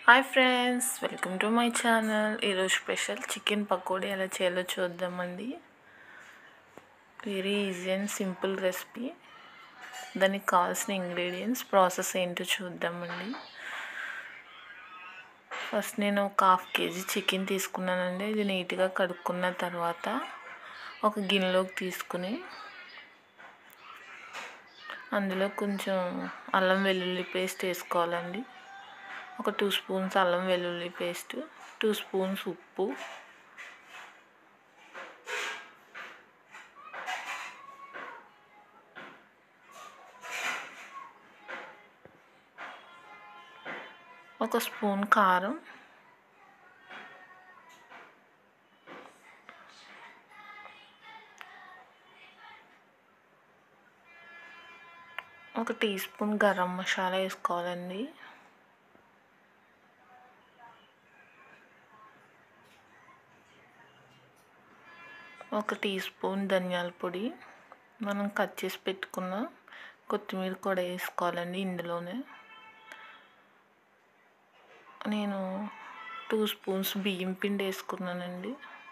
hi friends welcome to my channel ఈరోజు special chicken pakodi ఎలా చేయాలో చూద్దామండి very easy and simple recipe దానికి కావాల్సిన ఇంగ్రీడియంట్స్ ప్రాసెస్ ఏంటో చూద్దామండి ఫస్ట్ నేను ఒక హాఫ్ కేజీ చికెన్ తీసుకున్నానండి ఇది నీట్గా కడుక్కున్న తర్వాత ఒక గిన్నెలోకి తీసుకుని అందులో కొంచెం అల్లం వెల్లుల్లి పేస్ట్ వేసుకోవాలండి ఒక టూ స్పూన్స్ అల్లం వెల్లుల్లి పేస్ట్ టూ స్పూన్స్ ఉప్పు ఒక స్పూన్ కారం ఒక టీ స్పూన్ గరం మసాలా వేసుకోవాలండి ఒక టీ స్పూన్ ధనియాల పొడి మనం కట్ చేసి పెట్టుకున్న కొత్తిమీర కూడా వేసుకోవాలండి ఇందులోనే నేను టూ స్పూన్స్ బియ్యం పిండి వేసుకున్నానండి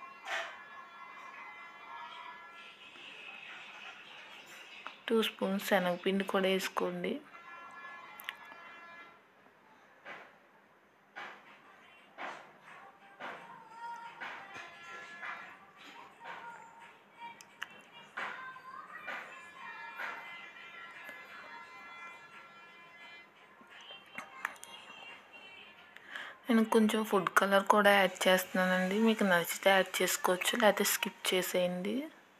టూ స్పూన్స్ శనగపిండి కూడా వేసుకోండి నేను కొంచెం ఫుడ్ కలర్ కూడా యాడ్ చేస్తున్నానండి మీకు నచ్చితే యాడ్ చేసుకోవచ్చు లేకపోతే స్కిప్ చేసేయండి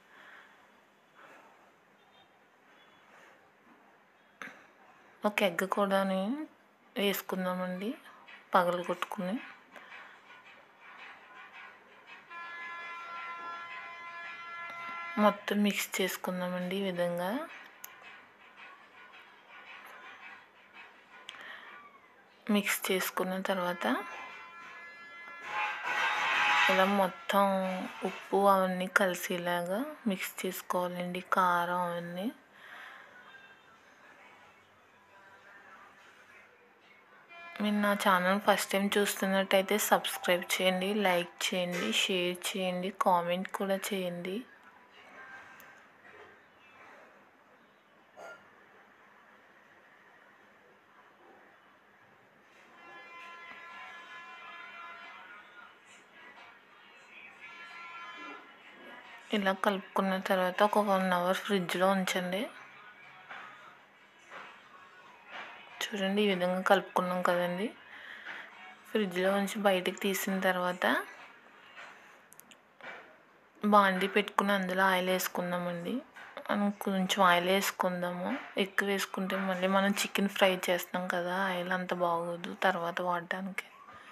ఒక ఎగ్ కూడా వేసుకుందామండి పగలు కొట్టుకుని మొత్తం మిక్స్ చేసుకుందామండి ఈ విధంగా మిక్స్ చేసుకున్న తర్వాత ఇలా మొత్తం ఉప్పు అవన్నీ కలిసేలాగా మిక్స్ చేసుకోవాలండి కారం అవన్నీ మీరు నా ఛానల్ ఫస్ట్ టైం చూస్తున్నట్టయితే సబ్స్క్రైబ్ చేయండి లైక్ చేయండి షేర్ చేయండి కామెంట్ కూడా చేయండి ఇలా కలుపుకున్న తర్వాత ఒక వన్ అవర్ ఫ్రిడ్జ్లో ఉంచండి చూడండి ఈ విధంగా కలుపుకున్నాం కదండి ఫ్రిడ్జ్లో ఉంచి బయటికి తీసిన తర్వాత బాండి పెట్టుకుని అందులో ఆయిల్ వేసుకుందామండి మనం కొంచెం ఆయిల్ వేసుకుందాము ఎక్కువ వేసుకుంటే మళ్ళీ మనం చికెన్ ఫ్రై చేస్తాం కదా ఆయిల్ అంత బాగోదు తర్వాత వాడడానికి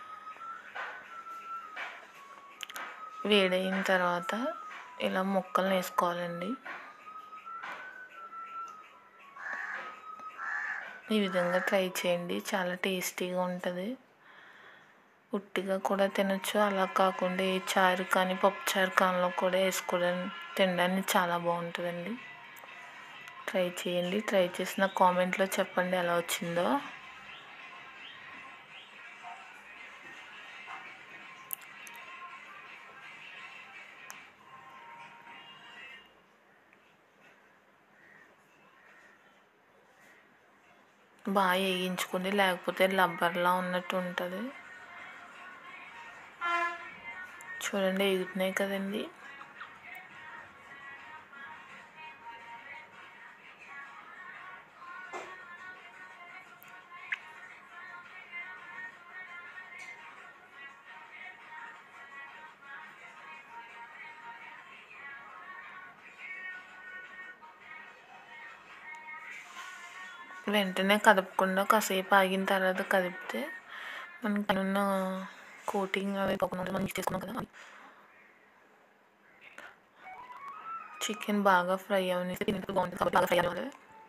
వేడైన తర్వాత ఇలా ముక్కలు వేసుకోవాలండి ఈ విధంగా ట్రై చేయండి చాలా టేస్టీగా ఉంటుంది ఉట్టిగా కూడా తినొచ్చు అలా కాకుండా ఏ చారు కానీ పప్పు చారు కానిలో కూడా వేసుకోవడం తినడానికి చాలా బాగుంటుందండి ట్రై చేయండి ట్రై చేసిన కామెంట్లో చెప్పండి ఎలా వచ్చిందో బాగా వేయించుకోండి లేకపోతే లబ్బర్లా ఉన్నట్టు ఉంటుంది చూడండి ఎగుతున్నాయి కదండి వెంటనే కదపకుండా కాసేపు ఆగిన తర్వాత కదిపితే మనకి ఉన్న కోటింగ్ అవి పోకుండా మనం చేసుకున్నాం కదా చికెన్ బాగా ఫ్రై అవనిస్తే తిన్నప్పుడు బాగుంటుంది కాబట్టి బాగా ఫ్రై అవ్వాలి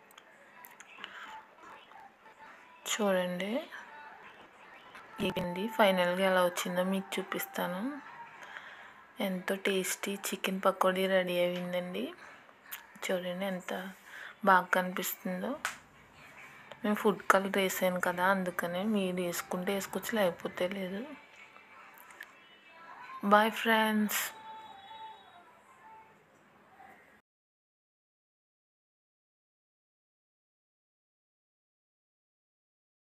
చూడండి ఇదండి ఫైనల్గా ఎలా వచ్చిందో మీకు చూపిస్తాను ఎంతో టేస్టీ చికెన్ పకోడీ రెడీ అయిందండి చూడండి ఎంత బాగా కనిపిస్తుందో నేను ఫుడ్ కలర్ వేసాను కదా అందుకనే మీరు వేసుకుంటే వేసుకోవచ్చు లేకపోతే లేదు బాయ్ ఫ్రెండ్స్